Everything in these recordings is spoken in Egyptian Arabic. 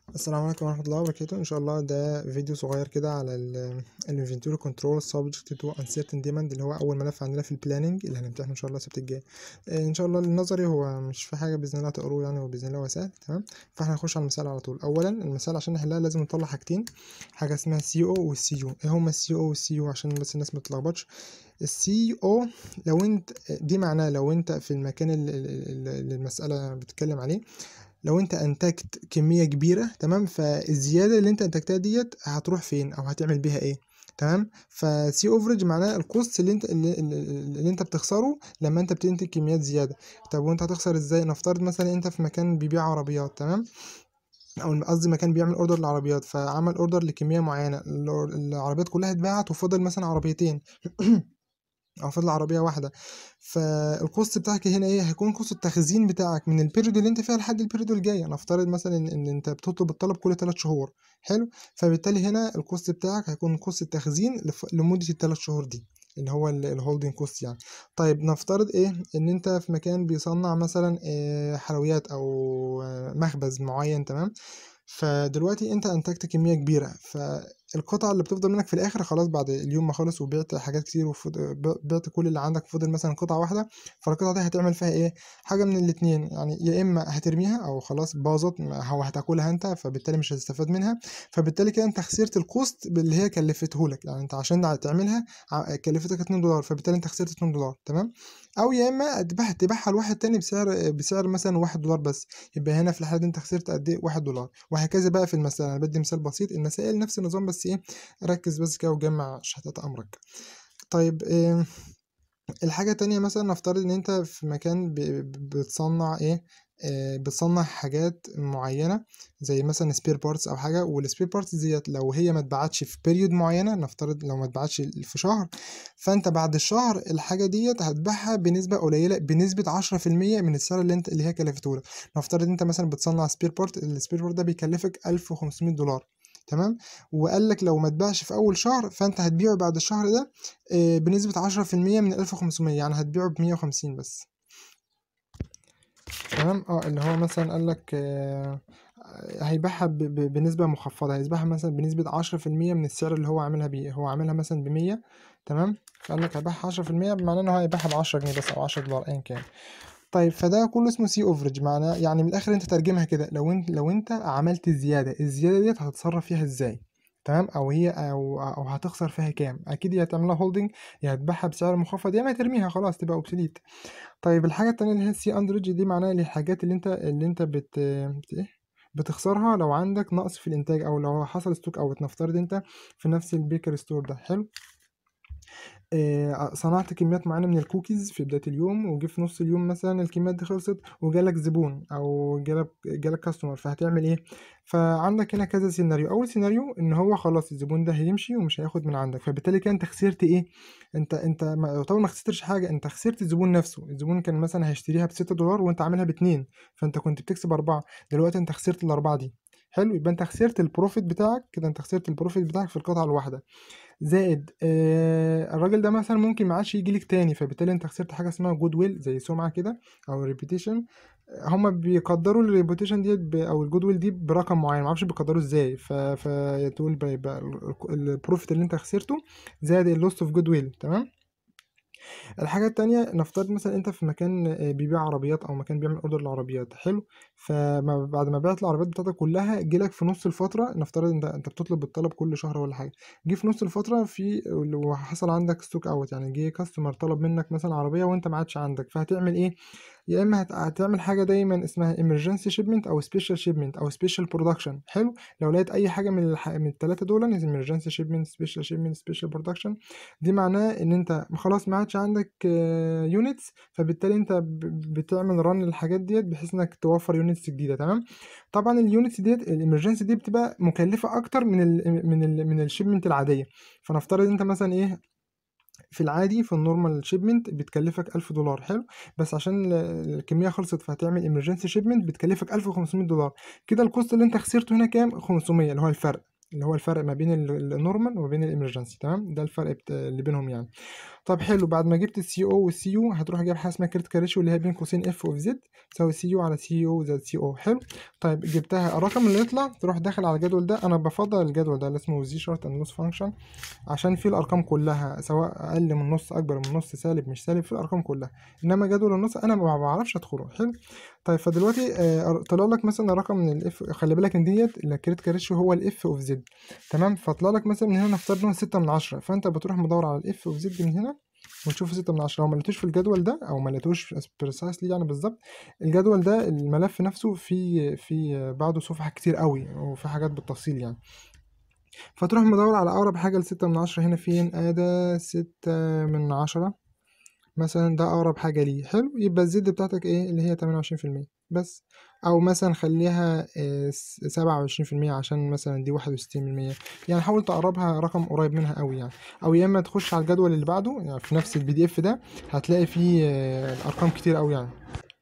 السلام عليكم ورحمة الله وبركاته إن شاء الله ده فيديو صغير كده على الانفنتوري كنترول subject to uncertain demand اللي هو أول ملف عندنا في البلاننج اللي هنمتحنه إن شاء الله السبت الجاي آه، إن شاء الله النظري هو مش في حاجة بإذن الله تقروه يعني وبإذن الله هو سهل تمام فاحنا هنخش على المثال على طول أولا المثال عشان نحلها لازم نطلع حاجتين حاجة اسمها سي او والسي يو إيه هما السي او والسي يو عشان بس الناس ما تتلخبطش السي او لو انت دي معناه لو انت في المكان اللي اللي المسألة بتتكلم عليه لو انت انتجت كميه كبيره تمام فالزياده اللي انت انتجتها ديت هتروح فين او هتعمل بيها ايه تمام فسي اوفرج معناه الكوست اللي انت اللي, اللي انت بتخسره لما انت بتنتج كميات زياده طب وانت هتخسر ازاي نفترض مثلا انت في مكان بيبيع عربيات تمام او قصدي مكان بيعمل اوردر للعربيات فعمل اوردر لكميه معينه العربيات كلها اتباعت وفضل مثلا عربيتين او فضل عربيه واحده فالكوست بتاعك هنا ايه هيكون كوست التخزين بتاعك من البيريود اللي انت فيها لحد البيريود الجايه نفترض مثلا ان, إن انت بتطلب الطلب كل 3 شهور حلو فبالتالي هنا الكوست بتاعك هيكون كوست التخزين لمده الثلاث شهور دي اللي هو الهولدنج كوست يعني طيب نفترض ايه ان انت في مكان بيصنع مثلا إيه حلويات او مخبز معين تمام فدلوقتي انت انتجت كميه كبيره فالقطعه اللي بتفضل منك في الاخر خلاص بعد اليوم ما خلص وبعت حاجات كتير وبعت كل اللي عندك فضل مثلا قطعه واحده فالقطعه دي هتعمل فيها ايه حاجه من الاتنين يعني يا اما هترميها او خلاص باظت او هتاكلها انت فبالتالي مش هتستفاد منها فبالتالي كده انت خسرت الكوست اللي هي كلفته لك يعني انت عشان تعملها كلفتك 2 دولار فبالتالي انت خسرت 2 دولار تمام او يا اما تبيعها تبيعها لواحد تاني بسعر بسعر مثلا 1 دولار بس يبقى هنا في الحاله دي انت خسرت قد ايه 1 دولار وهكذا بقى في المسألة أنا بدي مثال بسيط المسائل نفس النظام بس إيه ركز بس كده وجمع شهادات أمرك طيب إيه الحاجة التانية مثلا نفترض إن أنت في مكان بتصنع إيه آه بتصنع حاجات معينة زي مثلا سبير بارتس أو حاجة والسبير بارتس ديت لو هي ما اتباعتش في بيريود معينة نفترض لو ما اتباعتش في شهر فأنت بعد الشهر الحاجة ديت هتبيعها بنسبة قليلة بنسبة عشرة في المية من السعر اللي انت اللي هي كلفته لك نفترض انت مثلا بتصنع سبير بارت السبير بارت ده بيكلفك ألف وخمسمية دولار تمام وقال لك لو ما اتباعش في اول شهر فانت هتبيعه بعد الشهر ده بنسبة عشرة في المية من ألف وخمسمية يعني هتبيعه بمية وخمسين بس تمام اه اللي هو مثلا قال لك آه هيبيعها بنسبة مخفضة هيبيعها مثلا بنسبة عشرة في المية من السعر اللي هو عاملها بيه هو عاملها مثلا بمية تمام فقال لك هيبيعها عشرة في المية بمعنى إن هو هيبيعها بعشرة جنيه بس أو عشرة دولار أيا كان طيب فده كله اسمه سي اوفرج معناه يعني من الاخر انت ترجمها كده لو انت لو انت عملت زياده الزياده ديت هتتصرف فيها ازاي تمام او هي او او هتخسر فيها كام اكيد يا هتعملها هولدنج يا هتبيعها بسعر مخفض يا ما ترميها خلاص تبقى اوبسليت طيب الحاجه التانية اللي هي السي اندرج دي معناها الحاجات اللي انت اللي انت بت ايه بتخسرها لو عندك نقص في الانتاج او لو حصل ستوك اوت نفترض انت في نفس البيكر ستور ده حلو آه صنعت كميات معينة من الكوكيز في بداية اليوم وجي في نص اليوم مثلا الكميات دي خلصت وجالك زبون أو جالك جالك كاستمر فهتعمل إيه؟ فعندك هنا كذا سيناريو أول سيناريو إن هو خلاص الزبون ده هيمشي ومش هياخد من عندك فبالتالي كده أنت خسرت إيه؟ أنت أنت طبعا ما خسرتش حاجة أنت خسرت الزبون نفسه الزبون كان مثلا هيشتريها بستة دولار وأنت عاملها باتنين فأنت كنت بتكسب أربعة دلوقتي أنت خسرت الأربعة دي حلو يبقى أنت خسرت البروفيت بتاعك كده أنت خسرت البروفيت بتاعك في القطعة الواحدة زائد آه الراجل ده مثلا ممكن ما عادش يجي لك تاني فبالتالي انت خسرت حاجه اسمها جود ويل زي سمعه كده او ريبيتيشن هما بيقدروا الريبوتيشن ديت او الجود ويل دي برقم معين معرفش بيقدروا ازاي ف... فتقول بقى البروفيت اللي انت خسرته زائد اللوست اوف جود ويل تمام الحاجة التانية نفترض مثلا انت في مكان بيبيع عربيات او مكان بيعمل اوردر للعربيات حلو فبعد ما بعت العربيات بتاعتك كلها جيلك في نص الفترة نفترض انت انت بتطلب الطلب كل شهر ولا حاجة جه في نص الفترة في وحصل عندك ستوك اوت يعني جه كاستمر طلب منك مثلا عربية وانت ما عادش عندك فهتعمل ايه يا اما هتعمل حاجه دايما اسمها emergency shipment او special shipment او special production حلو لو لقيت اي حاجه من الح... من الثلاثه دول emergency shipment special shipment special production دي معناه ان انت خلاص ما عادش عندك يونتس فبالتالي انت بتعمل رن للحاجات ديت بحيث انك توفر يونتس جديده تمام طبعا اليونتس ديت الامرجنسي دي بتبقى مكلفه اكتر من ال من ال من الشيبمنت العاديه فنفترض انت مثلا ايه في العادي في النورمال شيبمنت بتكلفك 1000 دولار حلو بس عشان الكميه خلصت فهتعمل ايمرجنسي شيبمنت بتكلفك 1500 دولار كده الكوست اللي انت خسرته هنا كام 500 اللي هو الفرق اللي هو الفرق ما بين النورمال وما بين الامرجنسي تمام ده الفرق اللي بينهم يعني طب حلو بعد ما جبت السي او والسي يو هتروح جايب حاجه اسمها كريتيكال ريشيو اللي هي بين قوسين اف اوف زد تساوي سي يو على سي يو زائد سي او حلو طيب جبتها الرقم اللي يطلع تروح داخل على الجدول ده انا بفضل الجدول ده اللي اسمه زي شارت اند لوس فانكشن عشان فيه الارقام كلها سواء اقل من نص اكبر من نص سالب مش سالب في الارقام كلها انما جدول النص انا ما بعرفش ادخله حلو طيب فدلوقتي آه، طلع لك مثلا رقم من الاف خلي بالك ان ديت الكريتيكال ريشيو هو الاف اوف زد تمام فطلع لك مثلا من هنا نفترض ان هو 6 من 10 فانت بتروح مدور على الاف اوف زد من هنا وتشوف 6 من 10 لو ما لقيتوش في الجدول ده او ما لقيتوش بريسايسلي يعني بالظبط الجدول ده الملف نفسه فيه فيه بعده صفحة كتير قوي وفي حاجات بالتفصيل يعني فتروح مدور على اقرب حاجة لستة من عشرة هنا فين ادي ستة من عشرة مثلا ده اقرب حاجة ليه حلو يبقى الزد بتاعتك ايه اللي هي تمانية وعشرين في المية بس او مثلا خليها سبعة وعشرين في المية عشان مثلا دي واحد وستين في المية يعني حاول تقربها رقم قريب منها قوي يعني او يا اما تخش على الجدول اللي بعده يعني في نفس البي دي اف ده هتلاقي فيه آه، ارقام كتير قوي يعني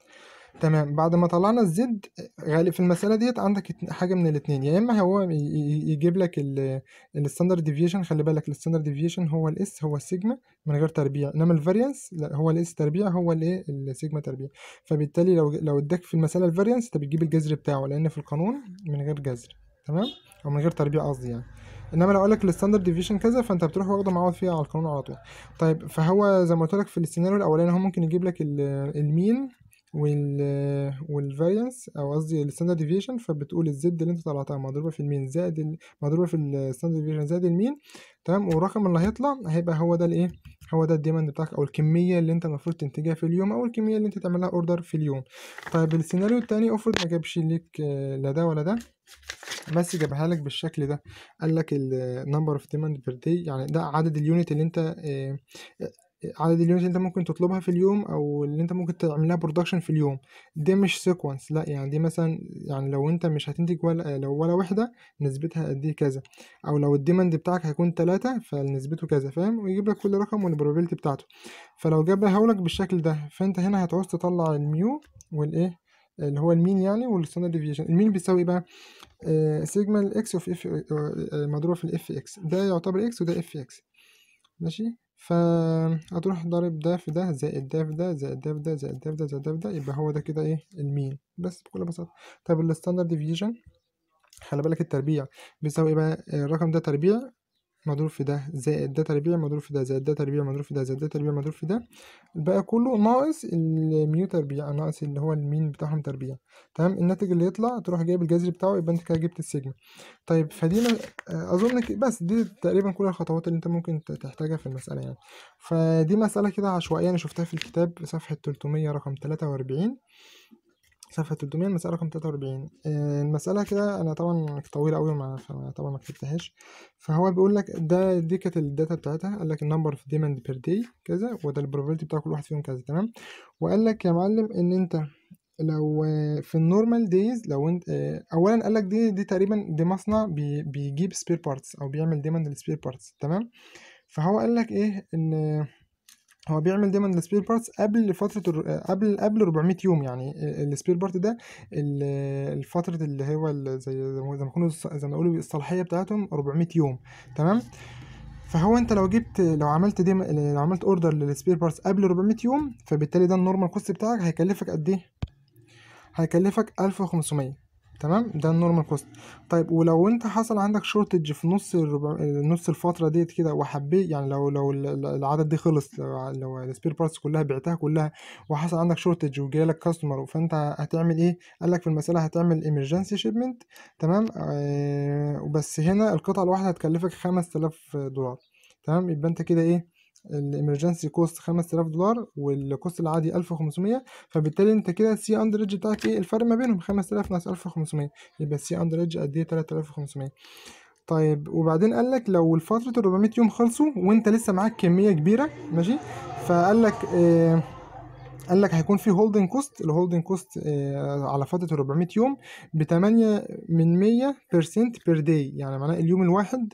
تمام بعد ما طلعنا الزد غالب في المسألة ديت عندك اتن- حاجة من الاتنين يا إما هو ي- ي- يجيب لك الستاندرد ديفيشن خلي بالك الستاندرد ديفيشن هو الاس هو السيجما من غير تربيع إنما الفاريانس لا هو الاس تربيع هو الايه السيجما تربيع فبالتالي لو لو اداك في المسألة الفاريانس انت بتجيب الجذر بتاعه لأن في القانون من غير جذر تمام أو من غير تربيع قصدي يعني انما لو قالك الستاندرد ديفيشن كذا فانت بتروح واخده معوض فيها على القانون على طول طيب فهو زي ما قلت لك في السيناريو الاولاني هو ممكن يجيب لك ال- المين وال والفاريانس او قصدي الستاندرد ديفيشن فبتقول الزد اللي انت طلعتها مضروبه في المين زائد ال- مضروبه في الستاندرد ديفيشن زائد المين تمام والرقم اللي هيطلع هيبقى هو ده الايه هو ده الديماند بتاعك او الكميه اللي انت المفروض تنتجها في اليوم او الكميه اللي انت تعملها اوردر في اليوم طيب السيناريو التاني افرض ما جابش ليك آه، لا ده ولا ده بس جابها لك بالشكل ده قال لك النمبر اوف ديماند بير داي يعني ده عدد اليونت اللي انت آه، آه، عدد اليونت اللي انت ممكن تطلبها في اليوم او اللي انت ممكن تعملها برودكشن في اليوم ده مش سيكونس لا يعني دي مثلا يعني لو انت مش هتنتج ولا لو ولا وحده نسبتها قد ايه كذا او لو الديماند بتاعك هيكون تلاتة فنسبته كذا فاهم ويجيب لك كل رقم والبروبابيلتي بتاعته فلو جابها لك بالشكل ده فانت هنا هتعوز تطلع الميو والايه اللي هو المين يعني والستاندرد ديفيشن المين بيساوي إيه بقى آه، سيجما الاكس اوف اف مضروبه في الاف اكس ده يعتبر اكس وده اف اكس ماشي فهتروح ضارب ده في ده زائد ده في ده زائد ده في ده زائد ده في ده زائد ده في ده يبقى هو ده كده ايه المين بس بكل بساطة طب الستاندرد ديفيجن خلي بالك التربيع بيساوي ايه بقى الرقم ده تربيع مضروب في ده زائد ده تربيع مضروب في ده زائد ده تربيع مضروب في ده زائد ده تربيع مضروب في ده الباقي كله ناقص الميو تربيع ناقص اللي هو المين بتاعهم تربيع تمام الناتج اللي يطلع تروح جايب الجذر بتاعه يبقى انت كده جبت السيجما طيب فدي م- اظن ك- بس دي تقريبا كل الخطوات اللي انت ممكن ت- تحتاجها في المسألة يعني فدي مسألة كده عشوائية انا شفتها في الكتاب صفحة 300 رقم 43 صفحة 300 المسألة رقم 43 آه، المسألة كده أنا طبعا طويلة أوي ما طبعا ما كتبتهاش فهو بيقول لك ده دي كانت الداتا بتاعتها قال لك النمبر اوف ديماند بير داي كذا وده البروبابيلتي بتاع كل واحد فيهم كذا تمام وقال لك يا معلم إن أنت لو آه، في النورمال دايز لو انت آه، اولا قال لك دي دي تقريبا دي مصنع بي بيجيب سبير بارتس او بيعمل دايما السبير بارتس تمام فهو قال لك ايه ان هو بيعمل دايما السبير بارتس قبل فترة الر- قبل قبل 400 يوم يعني السبير بارت ده ال- الفترة اللي هو ال- زي زي ما زي ما يكونوا الص- زي ما يقولوا الصلاحية بتاعتهم 400 يوم تمام فهو انت لو جبت لو عملت دي لو عملت اوردر للسبير بارتس قبل 400 يوم فبالتالي ده النورمال كوست بتاعك هيكلفك قد ايه هيكلفك 1500 تمام ده النورمال كوست طيب ولو انت حصل عندك شورتج في نص الربع... نص الفتره ديت كده وحبيت يعني لو لو ال- ال- العدد دي خلص لو لو السبير بارتس كلها بعتها كلها وحصل عندك شورتج وجالك كاستمر فانت هتعمل ايه قال لك في المساله هتعمل ايمرجنسي شيبمنت تمام آه وبس هنا القطعه الواحده هتكلفك 5000 دولار تمام يبقى انت كده ايه الامرجنسي كوست 5000 دولار والكوست العادي 1500 فبالتالي انت كده السي اندر ريدج بتاعك ايه الفرق ما بينهم 5000 ناقص 1500 يبقى السي اندر ريدج قد ايه 3500 طيب وبعدين قال لك لو الفترة ال 400 يوم خلصوا وانت لسه معاك كمية كبيرة ماشي فقال لك آه قال لك هيكون في هولدنج كوست الهولدنج كوست على فترة ال 400 يوم ب 8 من 100 بيرسنت بير داي يعني معناه اليوم الواحد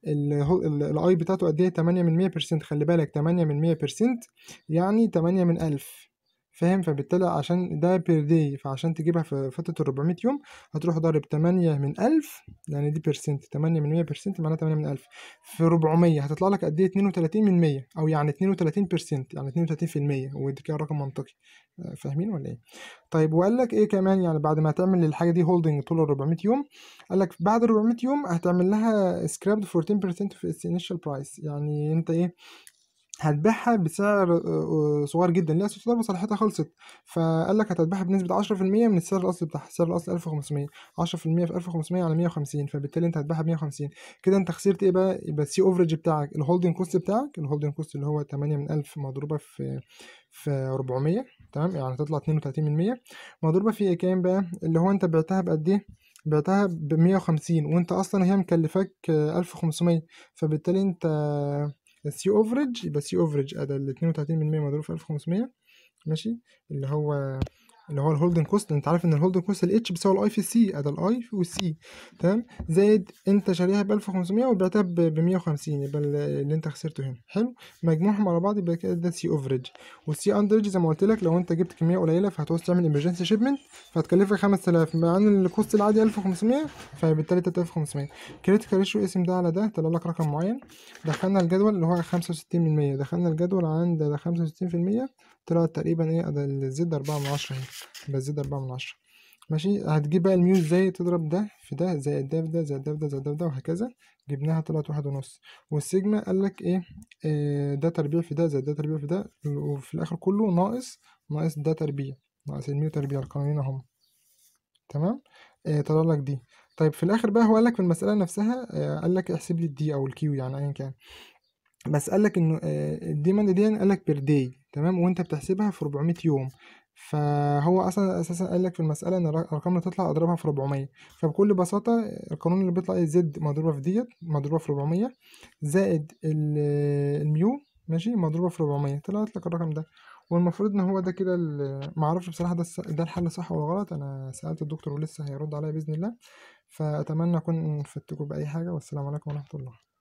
الاي بتاعته قد ايه 8 من 100 بيرسنت خلي بالك 8 من 100 بيرسنت يعني 8 من 1000 فاهم فبالتالي عشان ده بير داي فعشان تجيبها في فتره ال 400 يوم هتروح ضارب 8 من 1000 يعني دي بيرسنت 8 من 100 بيرسنت معناها 8 من 1000 في 400 هتطلع لك قد ايه 32 من 100 او يعني 32 بيرسنت يعني 32% ودي كده رقم منطقي آه، فاهمين ولا ايه طيب وقال لك ايه كمان يعني بعد ما تعمل الحاجه دي هولدنج طول ال 400 يوم قال لك بعد ال 400 يوم هتعمل لها سكرابد 14% في its initial price يعني انت ايه هتبيعها بسعر آه، آه، صغير جدا ليه اصل صلاحيتها خلصت فقال لك هتتباعها بنسبه 10% من السعر الاصلي بتاعها السعر الاصلي 1500 10% في 1500 على 150 فبالتالي انت هتبيعها ب 150 كده انت خسرت ايه بقى يبقى السي اوفرج بتاعك الهولدنج كوست بتاعك الهولدنج كوست اللي هو 8 من 1000 مضروبه في في 400 تمام يعني هتطلع 32 من 100 مضروبه في إيه كام بقى اللي هو انت بعتها بقد ايه بعتها ب 150 وانت اصلا هي مكلفاك آه، 1500 فبالتالي انت السي اوفرج يبقى سي اوفرج ادي ال 32 من 100 مضروب في 1500 ماشي اللي هو اللي هو الهولدنج كوست انت عارف ان الهولدنج كوست الاتش بيساوي الاي في السي ادي الاي والسي تمام زائد انت شاريها ب 1500 وبعتها ب 150 يبقى ال- اللي انت خسرته هنا حلو مجموعهم على بعض يبقى كده ده سي اوفرج والسي اندرج زي ما قلت لك لو انت جبت كميه قليله فهتعوز تعمل ايمرجنسي شيبمنت فهتكلفك 5000 مع ان الكوست العادي 1500 فبالتالي 3500 كريتيكال ريشيو اسم ده على ده طلع لك رقم معين دخلنا الجدول اللي هو 65% دخلنا الجدول عند ده 65% طلع تقريبا ايه ده الزد 4 من 10 اهي يبقى الزد 4 من 10 ماشي هتجيب بقى الميو ازاي تضرب ده في ده زائد ده في ده زائد ده في ده زائد ده في ده وهكذا جبناها طلعت واحد ونص والسيجما قال لك ايه آه، ده تربيع في ده زائد ده تربيع في ده وفي الاخر كله ناقص ناقص ده تربيع ناقص الميو تربيع القوانين اهم تمام آه طلع لك دي طيب في الاخر بقى هو قال لك في المساله نفسها آه قال لك احسب لي الدي او الكيو يعني ايا كان بس قال لك انه آه، الديماند دي قال لك بير داي تمام وانت بتحسبها في 400 يوم فهو اصلا اساسا قال لك في المساله ان الر- الارقام اللي تطلع اضربها في 400 فبكل بساطه القانون اللي بيطلع ايه زد مضروبه في ديت مضروبه في 400 زائد ال- الميو ماشي مضروبه في 400 طلعت لك الرقم ده والمفروض ان هو ده كده ال- معرفش بصراحه ده الس- ده الحل صح ولا غلط انا سالت الدكتور ولسه هيرد عليا باذن الله فاتمنى اكون فدتكم باي حاجه والسلام عليكم ورحمه الله